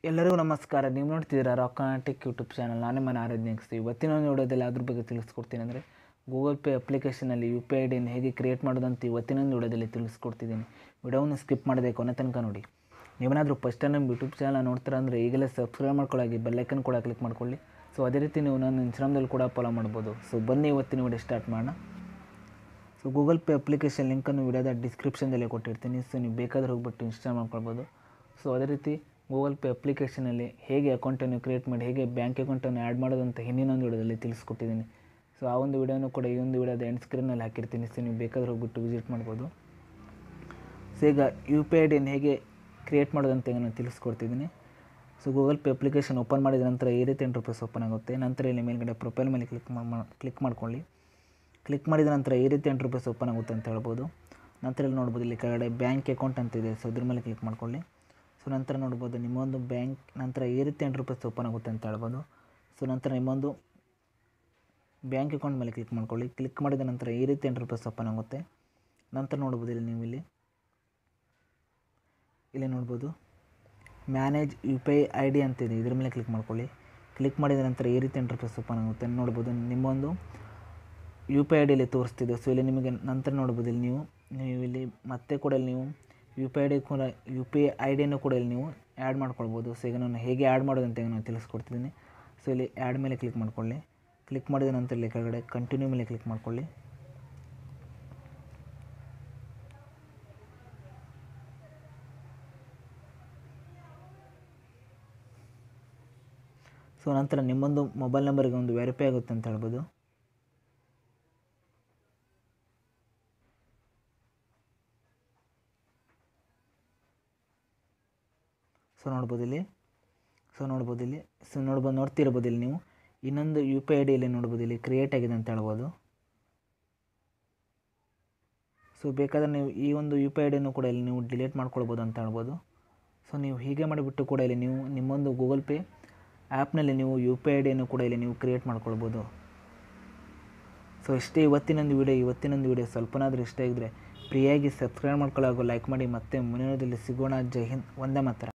ಎಲ್ಲರಿಗೂ ನಮಸ್ಕಾರ ನೀವು ನೋಡ್ತಿದ್ದೀರಾ ರಾಕಾಟಿಕ್ ಯೂಟ್ಯೂಬ್ ಚಾನಲ್ ನಾನೇ ಮನೆ ಆರಾಧನೆಗಿಸ್ತೀವಿ ಇವತ್ತಿನ ಒಂದು ವಿಡಿಯೋದಲ್ಲಿ ಅದ್ರ ಬಗ್ಗೆ ತಿಳಿಸ್ಕೊಡ್ತೀನಿ ಅಂದರೆ ಗೂಗಲ್ ಪೇ ಅಪ್ಲಿಕೇಶನಲ್ಲಿ ಯು ಪಿ ಐ ಡಿಯನ್ನು ಹೇಗೆ ಕ್ರಿಯೇಟ್ ಮಾಡೋದಂತ ಇವತ್ತಿನ ಒಂದು ವಿಡಿಯೋದಲ್ಲಿ ತಿಳಿಸ್ಕೊಡ್ತಿದ್ದೀನಿ ವಿಡಿಯೋವನ್ನು ಸ್ಕಿಪ್ ಮಾಡದೆ ಕೊನೆ ತನಕ ನೋಡಿ ನೀವೇನಾದರೂ ಫಸ್ಟ್ ಟೈಮ್ ನಮ್ಮ ಯೂಟ್ಯೂಬ್ ಚಾನಲ್ ನೋಡ್ತೀರಾ ಅಂದರೆ ಈಗಲೇ ಸಬ್ಸ್ಕ್ರೈಬ್ ಮಾಡ್ಕೊಳ್ಳಾಗಿ ಬೆಲ್ಲೈಕನ್ ಕೂಡ ಕ್ಲಿಕ್ ಮಾಡ್ಕೊಳ್ಳಿ ಸೊ ಅದೇ ರೀತಿ ನೀವು ನನ್ನ ಇನ್ಸ್ಟಾಗ್ರಾಮ್ದಲ್ಲಿ ಕೂಡ ಫಾಲೋ ಮಾಡ್ಬೋದು ಸೊ ಬನ್ನಿ ಇವತ್ತಿನ ವಿಡಿಯೋ ಸ್ಟಾರ್ಟ್ ಮಾಡೋಣ ಸೊ ಗೂಗಲ್ ಪೇ ಅಪ್ಲಿಕೇಶನ್ ಲಿಂಕನ್ನು ವಿಡಿಯೋದ ಡಿಸ್ಕ್ರಿಪ್ಷನ್ದಲ್ಲಿ ಕೊಟ್ಟಿರ್ತೀನಿ ಸೊ ನೀವು ಬೇಕಾದ್ರೆ ಹೋಗ್ಬಿಟ್ಟು ಇನ್ಸ್ಟಾಲ್ ಮಾಡ್ಕೊಳ್ಬೋದು ಸೊ ಅದೇ ರೀತಿ ಗೂಗಲ್ ಪೇ ಅಪ್ಲಿಕೇಶನಲ್ಲಿ ಹೇಗೆ ಅಕೌಂಟನ್ನು ಕ್ರಿಯೇಟ್ ಮಾಡಿ ಹೇಗೆ ಬ್ಯಾಂಕ್ ಅಕೌಂಟನ್ನು ಆ್ಯಡ್ ಮಾಡೋದಂತ ಹಿಂದಿನೊಂದು ವಿಡಿಯೋದಲ್ಲಿ ತಿಳಿಸ್ಕೊಟ್ಟಿದ್ದೀನಿ ಸೊ ಆ ಒಂದು ವಿಡಿಯೋನು ಕೂಡ ಈ ಒಂದು ವಿಡಿಯೋದ ಎಂಡ್ ಸ್ಕ್ರೀನಲ್ಲಿ ಹಾಕಿರ್ತೀನಿ ಸೊ ನೀವು ಬೇಕಾದ್ರೆ ಹೋಗ್ಬಿಟ್ಟು ವಿಸಿಟ್ ಮಾಡ್ಬೋದು ಸೊ ಈಗ ಯು ಪಿ ಐ ಡಿಯನ್ನು ಹೇಗೆ ಕ್ರಿಯೇಟ್ ಮಾಡೋದಂತ ಈಗ ನಾನು ತಿಳಿಸ್ಕೊಡ್ತಿದ್ದೀನಿ so Google Pay application open ಮಾಡಿದ ನಂತರ ಈ ರೀತಿ ಇಂಟರ್ಫೇಸ್ ಓಪನ್ ಆಗುತ್ತೆ ನಂತರ ಇಲ್ಲಿ ಮೇಲ್ಗಡೆ ಪ್ರೊಫೈಲ್ ಮೇಲೆ ಕ್ಲಿಕ್ ಕ್ಲಿಕ್ ಮಾಡ್ಕೊಳ್ಳಿ ಕ್ಲಿಕ್ ಮಾಡಿದ ನಂತರ ಈ ರೀತಿ ಇಂಟರ್ಫೇಸ್ ಓಪನ್ ಆಗುತ್ತೆ ಅಂತ ಹೇಳ್ಬೋದು ನಂತರ ಇಲ್ಲಿ ನೋಡ್ಬೋದು ಇಲ್ಲಿ ಕೆಳಗಡೆ ಬ್ಯಾಂಕ್ ಅಕೌಂಟ್ ಅಂತ ಇದೆ ಸೊ ಇದ್ರ ಮೇಲೆ ಕ್ಲಿಕ್ ಮಾಡ್ಕೊಳ್ಳಿ ಸೊ ನಂತರ ನೋಡ್ಬೋದು ನಿಮ್ಮೊಂದು ಬ್ಯಾಂಕ್ ನಂತರ ಈ ರೀತಿ ಇಂಟರ್ಫೇಸ್ ಓಪನ್ ಆಗುತ್ತೆ ಅಂತ ಹೇಳ್ಬೋದು ಸೊ ನಂತರ ನಿಮ್ಮೊಂದು ಬ್ಯಾಂಕ್ ಅಕೌಂಟ್ ಮೇಲೆ ಕ್ಲಿಕ್ ಮಾಡ್ಕೊಳ್ಳಿ ಕ್ಲಿಕ್ ಮಾಡಿದ ನಂತರ ಈ ರೀತಿ ಇಂಟರ್ಫೇಸ್ ಓಪನ್ ಆಗುತ್ತೆ ನಂತರ ನೋಡ್ಬೋದು ಇಲ್ಲಿ ನೀವು ಇಲ್ಲಿ ಇಲ್ಲಿ ನೋಡ್ಬೋದು manage U P I I D ಅಂತಿದೆ ಇದ್ರ ಮೇಲೆ ಕ್ಲಿಕ್ ಮಾಡ್ಕೊಳ್ಳಿ ಕ್ಲಿಕ್ ಮಾಡಿದ ನಂತರ ಈ ರೀತಿ ಇಂಟರ್ಫೇಸ್ ಓಪನ್ ಆಗುತ್ತೆ ನೋಡ್ಬೋದು ನಿಮ್ಮೊಂದು ಯು ಪಿ ಐ ಡಿಯಲ್ಲಿ ತೋರಿಸ್ತಿದೆ ಸೊ ಇಲ್ಲಿ ನಿಮಗೆ ನಂತರ ನೋಡ್ಬೋದು ಇಲ್ಲಿ ನೀವು ನೀವು ಇಲ್ಲಿ ಮತ್ತೆ ಕೂಡ ಇಲ್ಲಿ ನೀವು ಯು ಪಿ ಐ ಡಿ ಕೂಡ ಯು ಪಿ ಐ ಡಿಯನ್ನು ಕೂಡ ಇಲ್ಲಿ ನೀವು ಆ್ಯಡ್ ಮಾಡ್ಕೊಳ್ಬೋದು ಸೊ ಈಗ ನಾನು ಹೇಗೆ ಆ್ಯಡ್ ಮಾಡೋದಂತ ಈಗ ನಾನು ತಿಳಿಸ್ಕೊಡ್ತಿದ್ದೀನಿ ಸೊ ಇಲ್ಲಿ ಆ್ಯಡ್ ಮೇಲೆ ಕ್ಲಿಕ್ ಮಾಡ್ಕೊಳ್ಳಿ ಕ್ಲಿಕ್ ಮಾಡಿದ ನಂತರ ಇಲ್ಲಿ ಕೆಳಗಡೆ ಕಂಟಿನ್ಯೂ ಮೇಲೆ ಕ್ಲಿಕ್ ಮಾಡ್ಕೊಳ್ಳಿ ಸೊ ನಂತರ ನಿಮ್ಮೊಂದು ಮೊಬೈಲ್ ನಂಬರ್ಗೆ ಒಂದು ವೆರಿಫೈ ಆಗುತ್ತೆ ಅಂತ ಹೇಳ್ಬೋದು ಸೊ ನೋಡ್ಬೋದು ಇಲ್ಲಿ ಸೊ ನೋಡ್ಬೋದು ಇಲ್ಲಿ ಸೊ ನೋಡ್ಬೋದು ನೋಡ್ತಿರ್ಬೋದು ಇಲ್ಲಿ ನೀವು ಇನ್ನೊಂದು ಯು ಪಿ ಐ ಡಿಯಲ್ಲಿ ನೋಡ್ಬೋದು ಇಲ್ಲಿ ಕ್ರಿಯೇಟ್ ಆಗಿದೆ ಅಂತ ಹೇಳ್ಬೋದು ಸೊ ಬೇಕಾದರೆ ನೀವು ಈ ಒಂದು ಯು ಪಿ ಐ ಡಿಯನ್ನು ಕೂಡ ಇಲ್ಲಿ ನೀವು ಡಿಲೀಟ್ ಮಾಡ್ಕೊಳ್ಬೋದು ಅಂತ ಹೇಳ್ಬೋದು ಸೊ ನೀವು ಹೀಗೆ ಮಾಡಿಬಿಟ್ಟು ಕೂಡ ಇಲ್ಲಿ ನೀವು ನಿಮ್ಮೊಂದು ಗೂಗಲ್ ಪೇ ಆ್ಯಪ್ನಲ್ಲಿ ನೀವು ಯು ಪಿ ಐ ಡಿಯನ್ನು ಕೂಡ ಇಲ್ಲಿ ನೀವು ಕ್ರಿಯೇಟ್ ಮಾಡ್ಕೊಳ್ಬೋದು ಸೊ ಇಷ್ಟೇ ಇವತ್ತಿನೊಂದು ವಿಡಿಯೋ ಇವತ್ತಿನೊಂದು ವಿಡಿಯೋ ಸ್ವಲ್ಪನಾದರೂ ಇಷ್ಟ ಇದ್ದರೆ ಫ್ರೀಯಾಗಿ ಸಬ್ಸ್ಕ್ರೈಬ್ ಮಾಡ್ಕೊಳ್ಳೋ ಹಾಗೂ ಲೈಕ್ ಮಾಡಿ ಮತ್ತೆ ಮುಂದಿನದಲ್ಲಿ ಸಿಗೋಣ ಜೈ ಹಿಂದ್ ಒಂದೇ ಮಾತ್ರ